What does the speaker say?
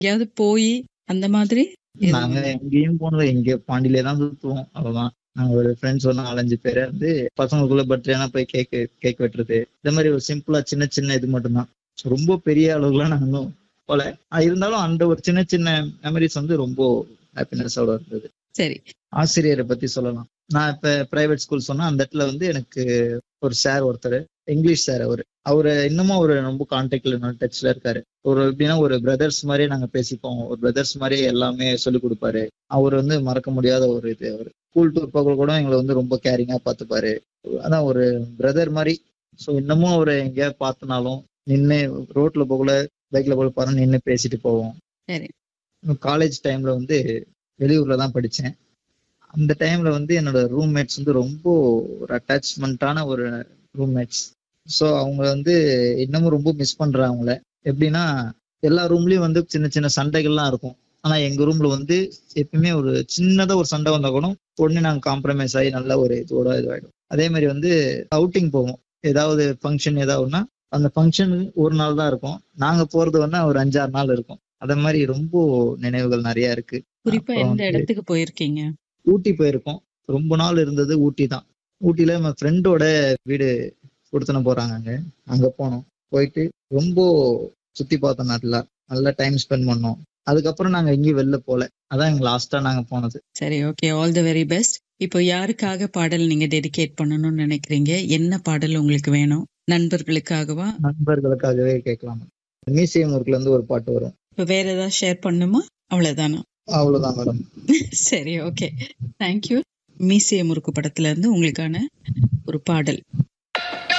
எங்கேயாவது போய் அந்த மாதிரி எதுவும் நாங்க இல்ல. எங்கேயும் போனது இங்க பாண்டியிலே தான் சுத்துவோம் அவ்வளவுதான் நாங்க ஒரு ஃப்ரெண்ட்ஸ் ஒரு நாலஞ்சு பேர் வந்து பசங்களுக்குள்ள பர்த்டேனா போய் கேக் கேக் வெட்டுறது இந்த மாதிரி ஒரு சிம்பிளா சின்ன சின்ன இது மட்டும்தான் ரொம்ப பெரிய அளவுக்குலாம் நாங்க இன்னும் போல ஆஹ் இருந்தாலும் அந்த ஒரு சின்ன சின்ன மெமரிஸ் வந்து ரொம்ப ஹாப்பினஸோட இருந்தது சரி ஆசிரியரை பத்தி சொல்லலாம் நான் இப்ப பிரைவேட் ஸ்கூல் சொன்னா அந்த இடத்துல வந்து எனக்கு ஒரு சார் ஒருத்தர் இங்கிலீஷ் சார் அவரு அவரு இன்னமும் அவரு ரொம்ப கான்டாக்ட்ல டச்ல இருக்காரு ஒரு எப்படின்னா ஒரு பிரதர்ஸ் மாதிரியே நாங்க பேசிப்போம் ஒரு பிரதர்ஸ் மாதிரியே எல்லாமே சொல்லி கொடுப்பாரு அவர் வந்து மறக்க முடியாத ஒரு இது அவர் ஸ்கூல் டூர் போக கூட எங்களை வந்து ரொம்ப கேரிங்கா பார்த்துப்பாரு அதான் ஒரு பிரதர் மாதிரி ஸோ இன்னமும் அவரை எங்கேயாவது பார்த்தனாலும் நின்று ரோட்ல போகல பைக்ல போக பாரு நின்று பேசிட்டு போவோம் சரி காலேஜ் டைம்ல வந்து வெளியூர்ல தான் படித்தேன் அந்த டைம்ல வந்து என்னோட ரூம்மேட்ஸ் வந்து ரொம்ப ஒரு அட்டாச்மெண்ட்டான ஒரு ரூம்மேட்ஸ் ஸோ அவங்க வந்து இன்னமும் ரொம்ப மிஸ் பண்றேன் அவங்கள எப்படின்னா எல்லா ரூம்லயும் வந்து சின்ன சின்ன சண்டைகள்லாம் இருக்கும் ஆனா எங்க ரூம்ல வந்து எப்பயுமே ஒரு சின்னதா ஒரு சண்டை வந்தா கூட உடனே நாங்க காம்ப்ரமைஸ் ஆகி நல்ல ஒரு இதோட இதுவாயிடும் அதே மாதிரி வந்து அவுட்டிங் போவோம் ஏதாவது ஃபங்க்ஷன் ஏதாவதுன்னா அந்த ஃபங்க்ஷன் ஒரு நாள் தான் இருக்கும் நாங்க போறது வந்து ஒரு அஞ்சாறு நாள் இருக்கும் அதே மாதிரி ரொம்ப நினைவுகள் நிறைய இருக்கு குறிப்பா அப்புறம் எந்த வந்து இடத்துக்கு போயிருக்கீங்க ஊட்டி போயிருக்கோம் ரொம்ப நாள் இருந்தது ஊட்டி தான் ஊட்டியில நம்ம ஃப்ரெண்டோட வீடு கொடுத்துன போறாங்க அங்க அங்க போனோம் போயிட்டு ரொம்ப சுத்தி பார்த்தோம் நல்லா நல்லா டைம் ஸ்பெண்ட் பண்ணோம் அதுக்கப்புறம் நாங்க எங்கேயும் வெளில போல அதான் எங்க லாஸ்டா நாங்க போனது சரி okay all the very best இப்போ யாருக்காக பாடல் நீங்க டெடிகேட் பண்ணணும்னு நினைக்கிறீங்க என்ன பாடல் உங்களுக்கு வேணும் நண்பர்களுக்காகவா நண்பர்களுக்காகவே கேட்கலாம் மியூசியம் ஒர்க்ல இருந்து ஒரு பாட்டு வரும் இப்போ வேற ஏதாவது ஷேர் பண்ணுமா அவ்வளவுதானா அவ்வளவுதான் மேடம் சரி ஓகே தேங்க்யூ மீசிய முறுக்கு படத்துல இருந்து உங்களுக்கான ஒரு பாடல்